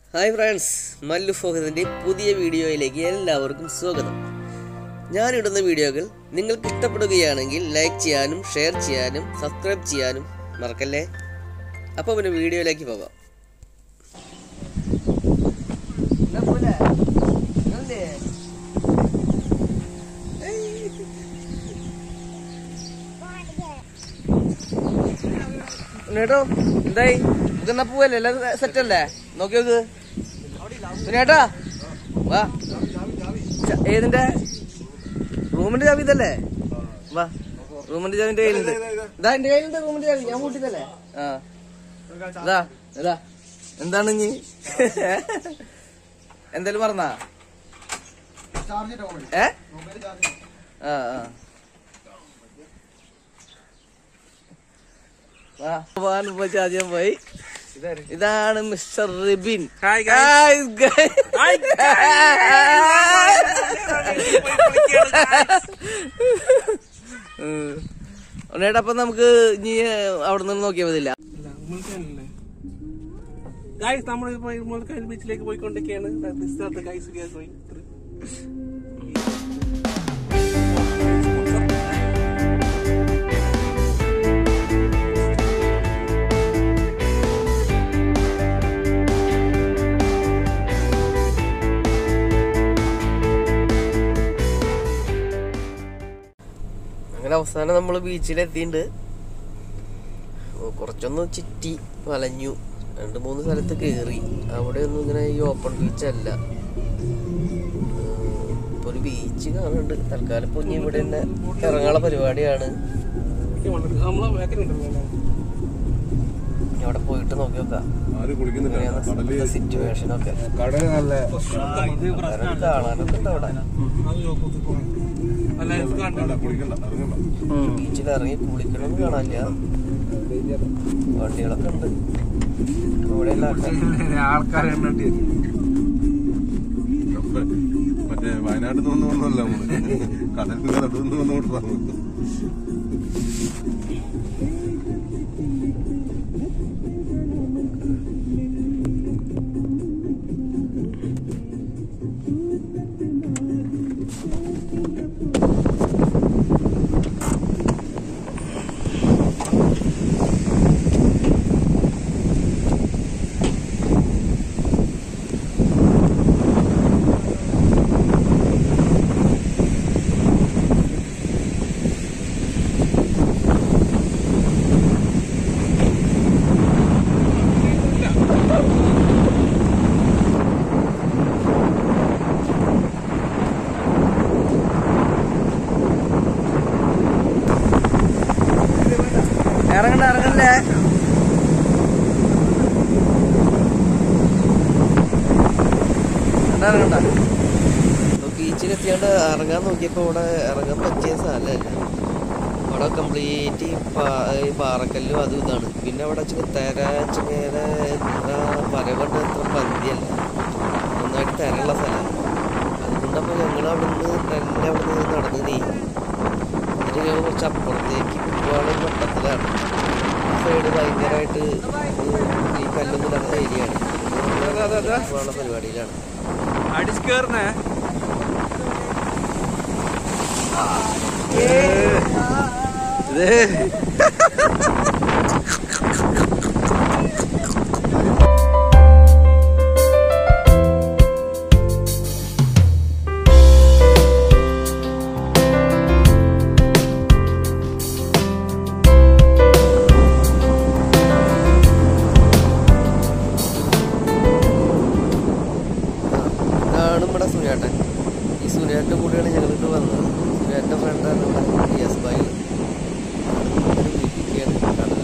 Hi friends Mallu ഫോഹദിൻ്റെ പുതിയ വീഡിയോയിലേക്ക് എല്ലാവർക്കും സ്വാഗതം ഞാനിടുന്ന വീഡിയോകൾ നിങ്ങൾക്ക് ഇഷ്ടപ്പെടുകയാണെങ്കിൽ ലൈക്ക് ചെയ്യാനും ഷെയർ ചെയ്യാനും സബ്സ്ക്രൈബ് ചെയ്യാനും മറക്കല്ലേ അപ്പോൾ പിന്നെ വീഡിയോയിലേക്ക് പോകാം ഉണ്ണേട്ടോ എന്തായി നമുക്ക് എന്നാ പോവല്ലേ എല്ലാം സെറ്റ് അല്ലേ നോക്കി നോക്ക് ഉണ്ണേട്ടാ വാ ച- ഏതിന്റെ റൂമിന്റെ ചാവി ഇതല്ലേ വാ റൂമിന്റെ ചാവിന്റെ കയ്യിലുണ്ട് ഇതാ എന്റെ കയ്യിലുണ്ട് റൂമിന്റെ ചാവി ഞാൻ കൂട്ടിയതല്ലേ ആ ഇതാ ഇതാ എന്താണ് ഇനി എന്തായാലും പറഞ്ഞാ ഏ ആ ആ വാ, പോവാൻ പോയി ആദ്യം പോയി ഇതാണ് mister Ribin Hi, Guys, guys. ഉം. ഉണ്ണേട്ടാ അപ്പൊ നമുക്ക് ഇനി അവിടെ നിന്ന് നോക്കിയാൽ മതില്ല ഗൈസ് നമ്മൾ മുൾക്കാൻ ബീച്ചിലേക്ക് പോയിക്കൊണ്ടിരിക്കുകയാണ് ഗൈസ് വി ആർ ഗോയിങ് അങ്ങനെ അവസാനം നമ്മൾ ബീച്ചിലെത്തിയിട്ടുണ്ട് ഓ, കുറച്ചൊന്ന് ചുറ്റി വലഞ്ഞു രണ്ട് മൂന്ന് സ്ഥലത്ത് കയറി അവിടെ ഒന്നും ഇങ്ങനെ ഈ ഓപ്പൺ ബീച്ചല്ല ഇപ്പൊ ഒരു ബീച്ച് കാണുന്നുണ്ട് തൽക്കാലം ഇപ്പൊ ഇനി ഇവിടെ തന്നെ ഇറങ്ങാനുള്ള പരിപാടിയാണ് നമ്മളെ വേക്കനുണ്ടല്ലോ ഇനി അവിടെ പോയിട്ട് നോക്കി നോക്കാം ആര് കുളിക്കുന്നില്ല കടല് സിറ്റുവേഷൻ ഒക്കെ കടല് നല്ല ആരും കാണാനൊക്കെ ഉണ്ട് അവിടെ എല്ലാവരും കണ്ടു വേണ്ട, കുളിക്കണ്ട ഇറങ്ങണ്ട ബീച്ചിൽ ഇറങ്ങി കുളിക്കണമെന്ന് കാണാനില്ല വണ്ടികളൊക്കെ ഉണ്ട് ഇവിടെ എല്ലാം ആൾക്കാര് ആൾക്കാരെ എണ്ണി മറ്റേ വയനാട്ടിൽ നിന്ന് വന്നല്ല നമ്മള് കടലിന്റെ നടുന്ന് വന്നോട്ട് പറഞ്ഞു ഇറങ്ങണ്ട ഇറങ്ങണ്ടേ ഇറങ്ങണ്ട, ഇറങ്ങണ്ട ബീച്ചിലെത്തിയാണ്ട് ഇറങ്ങാൻ നോക്കിയപ്പോ ഇവിടെ ഇറങ്ങാൻ പറ്റിയ സ്ഥലമല്ല അവിടെ കംപ്ലീറ്റ് ഈ പാറക്കല്ലും അതും ഇതാണ് പിന്നെ അവിടെ വെച്ച് തെര ചിങ്ങനെ പരവണ്ട് അത്ര പന്തിയല്ല നന്നായിട്ട് തിരയുള്ള സ്ഥലമാണ് അതുകൊണ്ടപ്പോൾ ഞങ്ങൾ അവിടെ നിന്ന് തന്നെ അവിടെ നിന്ന് നടന്ന് നീങ്ങി എന്നിട്ട് ഞങ്ങൾ കുറച്ച് അപ്പുറത്തേക്ക് കുട്ടികളും വട്ടത്തിലാണ് ആ സൈഡ് ഭയങ്കരമായിട്ട് ഈ കല്ലൊന്നും ഇല്ലാത്ത ഏരിയയാണ് പോകാനുള്ള പരിപാടിയിലാണ് അടിച്ചേർന്നേ ഇതാണ് നമ്മുടെ സുനിയേട്ടൻ ഈ സുനിയേട്ടൻ്റെ കൂടെയാണ് ഞങ്ങളിട്ട് വന്നത് സുനിയേട്ടൻ്റെ ഫ്രണ്ടാണ് നമ്മുടെ എസ് ബായി വീട്ടിലേക്കാണ്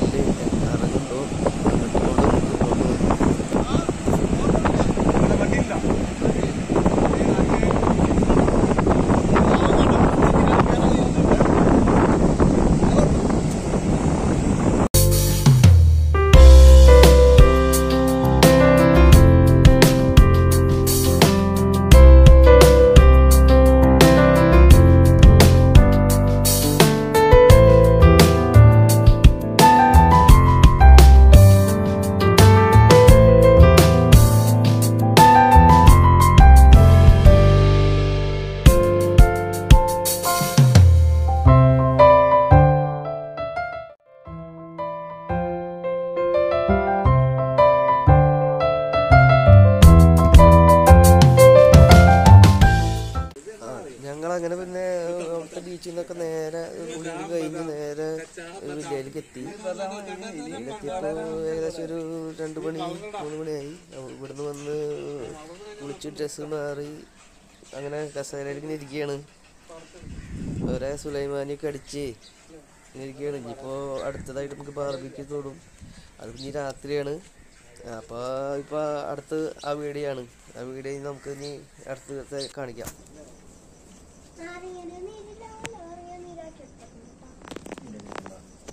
വീട്ടിലേക്ക് എത്തി വീട്ടിലെത്തിയപ്പോ ഏകദേശം ഒരു രണ്ട് മണി മൂന്ന് മണിയായി അപ്പൊ ഇവിടുന്ന് വന്ന് കുളിച്ച് ഡ്രസ്സ് മാറി അങ്ങനെ കസേരയിൽ ഇങ്ങനെ ഇരിക്കുകയാണ് ഒരേ സുലൈമാനിയൊക്കെ അടിച്ച് ഇങ്ങനെ ഇരിക്കുകയാണ് ഇനിയിപ്പോൾ അടുത്തതായിട്ട് നമുക്ക് ബാർബിക്ക് തോടും അത് ഇനി രാത്രിയാണ് അപ്പോൾ ഇപ്പോൾ അടുത്ത് ആ വീഡിയോ ആണ് ആ വീഡിയോ നമുക്ക് ഇനി അടുത്ത കാണിക്കാം നാരങ്ങ നീരില്ല നാരങ്ങ നീരാക്കി എടുത്തിട്ടുണ്ട്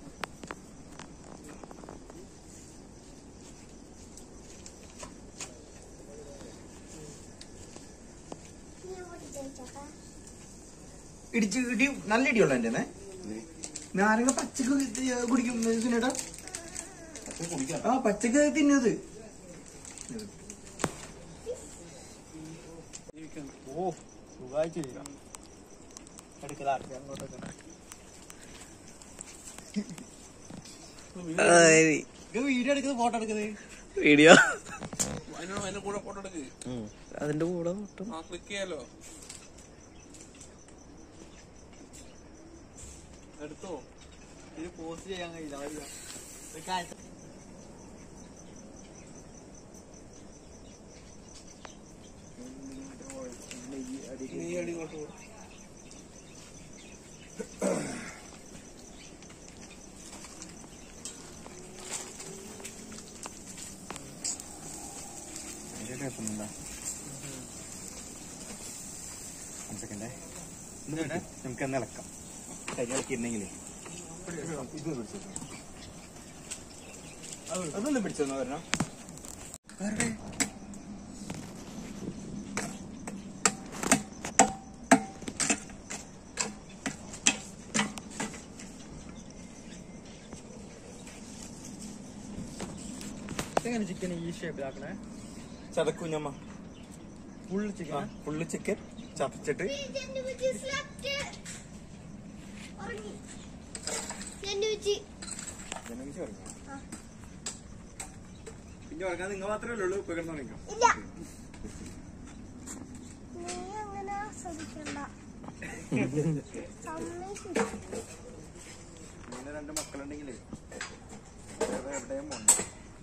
ഞാൻ ഓടിച്ചേച്ചാ ഇടിച്ച് ഇടി നല്ല ഇടിയുള്ള എന്റെ നാരങ്ങ പച്ചക്ക് ഇത് കുടിക്കും സുനേട്ടാ ആ പച്ചക്ക് തിന്നത് ഓ സുഖമായിട്ട് ചെയ്യാം എടുക്കലാ അങ്ങോട്ടൊക്കെ വീഡിയോ എടുക്കുന്നത് ഫോട്ടോ എടുക്കുന്നത് വീഡിയോ അതിനോട് അതിന്റെ കൂടെ ഫോട്ടോ എടുക്ക് അതിന്റെ കൂടെ മുട്ടും ആ ക്ലിക്ക് ചെയ്യാലോ എടുത്തോ ഇത് പോസ്റ്റ് ചെയ്യാൻ കഴിയില്ല നീ അടി ഇങ്ങോട്ട് പോ. നമുക്ക് എന്ന് ഇളക്കാം ശരി ഇളക്കിയിരുന്നെങ്കിലേ അതൊന്നും പിടിച്ചോന്നോ വരണം എങ്ങനെ ചിക്കൻ ഈ ഷേപ്പിലാക്കണേ ചതക്കുഞ്ഞമ്മ ഫുൾ ചിക്കൻ ഫുള്ള് ചിക്കൻ ചതച്ചിട്ട് എന്റെ വെച്ച് സ്ലപ്റ്റ് ഉറങ്ങി എന്റെ വെച്ച് ജനവിച്ച് ഉറങ്ങി പിന്നെ ഉറങ്ങാൻ നിങ്ങൾ മാത്രമേ ഉള്ളൂ ഇപ്പൊ കിടന്നുറങ്ങിക്കോ ഇല്ല നീ അങ്ങനെ ആസ്വദിക്കണ്ട സമ്മതിക്കില്ല ഇങ്ങനെ രണ്ട് മക്കളുണ്ടെങ്കിലേ വേറെ എവിടെയും പോകണ്ട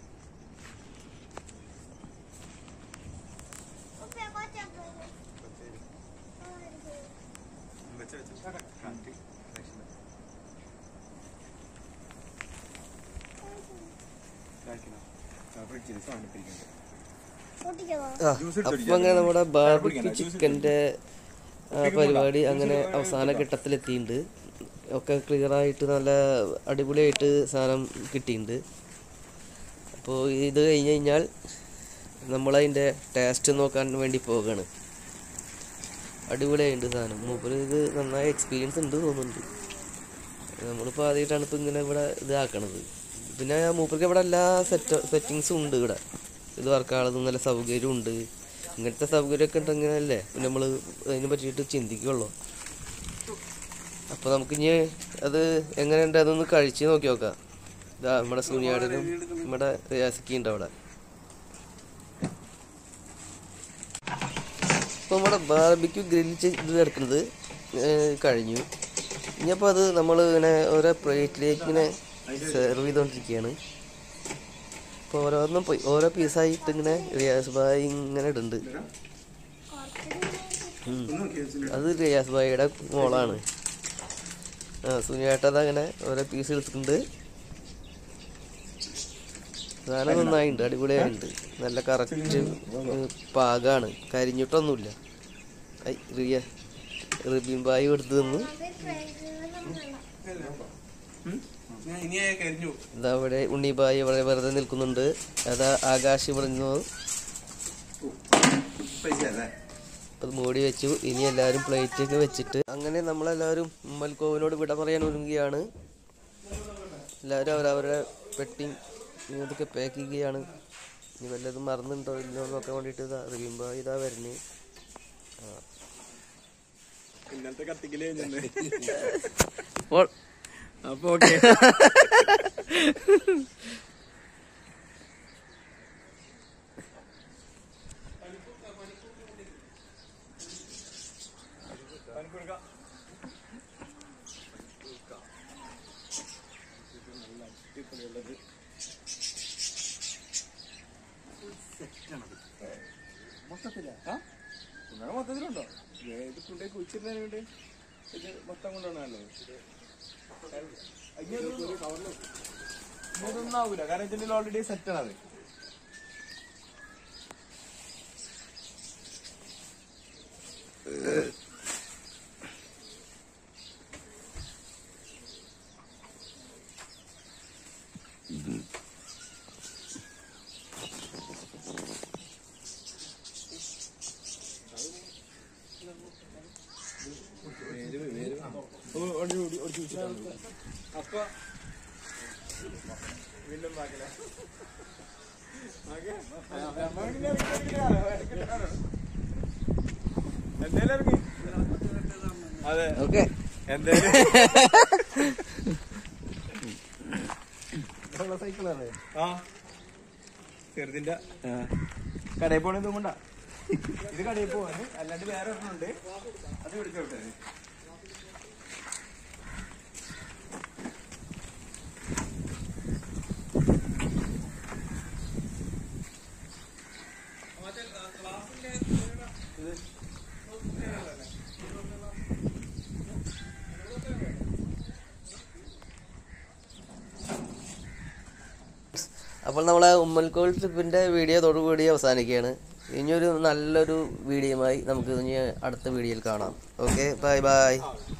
ഉപ്പ കൊച്ചപ്പ വെച്ച് വെച്ച് കാറ്റ് രക്ഷയില്ല. കായ്ക്കണോ? ആ, ഫ്രിഡ്ജില് സാധനം ഇട്ടിരിക്കുന്നുണ്ട്. പൊട്ടിക്കണോ ആ, അപ്പൊ അങ്ങനെ നമ്മുടെ ബാർബിക്യൂ ചിക്കന്റെ ആ, പരിപാടി അങ്ങനെ അവസാന ഘട്ടത്തിലെത്തിയിട്ടുണ്ട് ഒക്കെ ക്ലിയർ ആയിട്ട് നല്ല അടിപൊളിയായിട്ട് സാധനം കിട്ടിയിട്ടുണ്ട് അപ്പോൾ ഇത് കഴിഞ്ഞ് കഴിഞ്ഞാൽ നമ്മളതിൻ്റെ ടേസ്റ്റ് നോക്കാൻ വേണ്ടി പോവുകയാണ് അടിപൊളിയായിട്ടുണ്ട് സാധനം മൂപ്പര് ഇത് നന്നായി എക്സ്പീരിയൻസ് ഉണ്ട് തോന്നുന്നുണ്ട് നമ്മളിപ്പോൾ ആദ്യമായിട്ടാണ് ഇപ്പോൾ ഇങ്ങനെ ഇവിടെ ഇതാക്കണത് പിന്നെ മൂപ്പർക്ക് ഇവിടെ എല്ലാ സെറ്റ് സെറ്റിങ്സും ഉണ്ട് ഇവിടെ ഇത് വർക്കാളതും നല്ല സൗകര്യം ഉണ്ട് ഇങ്ങനത്തെ സൗകര്യമൊക്കെ ഉണ്ടെങ്കിലല്ലേ പിന്നെ നമ്മൾ അതിനെ പറ്റിയിട്ട് ചിന്തിക്കുള്ളൂ അപ്പോൾ നമുക്കിനി അത് എങ്ങനെയുണ്ട് അതൊന്ന് കഴിച്ച് നോക്കി നോക്കാം ഇതാ നമ്മുടെ സുനിയാടനും നമ്മുടെ റിയാസിക്കും ഉണ്ട് അവിടെ ഇപ്പോൾ നമ്മുടെ ബാർബിക്യൂ ഗ്രില്ല് ഇത് കിടക്കുന്നത് കഴിഞ്ഞു ഇനിയപ്പോൾ അത് നമ്മൾ ഇങ്ങനെ ഓരോ പ്ലേറ്റിലേക്ക് ഇങ്ങനെ സെർവ് ചെയ്തുകൊണ്ടിരിക്കുകയാണ് ഇപ്പോൾ ഓരോന്നും പോയി ഓരോ പീസായിട്ട് ഇങ്ങനെ റിയാസ് ബായി ഇങ്ങനെ ഇടുന്നുണ്ട് ഉം. അത് റിയാസ് ബായിയുടെ മോളാണ് ആ സുനിയേട്ടത് അങ്ങനെ ഓരോ പീസ് എടുത്തിട്ടുണ്ട് സാധനം നന്നായിട്ടുണ്ട് അടിപൊളിയായിട്ടുണ്ട് നല്ല കറക്റ്റ് പാകാണ് കരിഞ്ഞിട്ടൊന്നുമില്ല ഐ റിയ റിബിൻ ബായി എടുത്തു തന്നു ഞാൻ ഇനി കരിഞ്ഞു ഇതാ ഇവിടെ ഉണ്ണിബായി ഇവിടെ വെറുതെ നിൽക്കുന്നുണ്ട് അതാ ആകാശ് പറഞ്ഞു പൈസ അല്ലേ അത് മൂടി വെച്ചു ഇനി എല്ലാവരും പ്ലേറ്റ് ഒക്കെ വെച്ചിട്ട് അങ്ങനെ നമ്മളെല്ലാവരും ഉമ്മൽക്കോവിനോട് വിട പറയാൻ ഒരുങ്ങുകയാണ് എല്ലാവരും അവരവരുടെ പെട്ടി ഇതൊക്കെ പാക്ക് ചെയ്യുകയാണ് ഇനി വല്ലതും മറന്നുണ്ടോ ഇല്ലയോ നോക്കാൻ വേണ്ടിയിട്ട് ഇതാ റിയുമ്പോ ഇതാ വരുന്നേ ഇന്നലത്തെ കത്തിക്കല് കഴിഞ്ഞിട്ടുണ്ട് അപ്പോൾ അപ്പൊ ഓക്കെ മൊത്തത്തില്ല കുണ്ണാണ് മൊത്തത്തിലുണ്ടോ ഇത് കൊണ്ടേ കുഴിച്ചിരുന്നതിന് വേണ്ടി ഇത് മൊത്തം കൊണ്ടാണല്ലോ ഇതൊന്നും ആവൂല കാരണം ഇതിന്റെ ഓൾറെഡി സെറ്റ് ആണ് അത് അപ്പൊ വീണ്ടും ബാക്കില എന്തേലും ഇറങ്ങി അതെ ഓക്കെ എന്തേലും സൈക്കിളാണ് ആ ചെറുതിന്റെ കടയിൽ പോണ കൊണ്ടാ ഇത് കടയിൽ പോവാന് അല്ലാണ്ട് വേറെ ഒരെണ്ണുണ്ട് അത് പിടിച്ചോട്ടെ അപ്പോൾ നമ്മളെ ഉമ്മൽക്കോൾ ട്രിപ്പിൻ്റെ വീഡിയോ കൂടി അവസാനിക്കുകയാണ് ഇനിയൊരു നല്ലൊരു വീഡിയോയുമായി നമുക്ക് ഇനി അടുത്ത വീഡിയോയിൽ കാണാം ഓക്കെ ബൈ ബൈ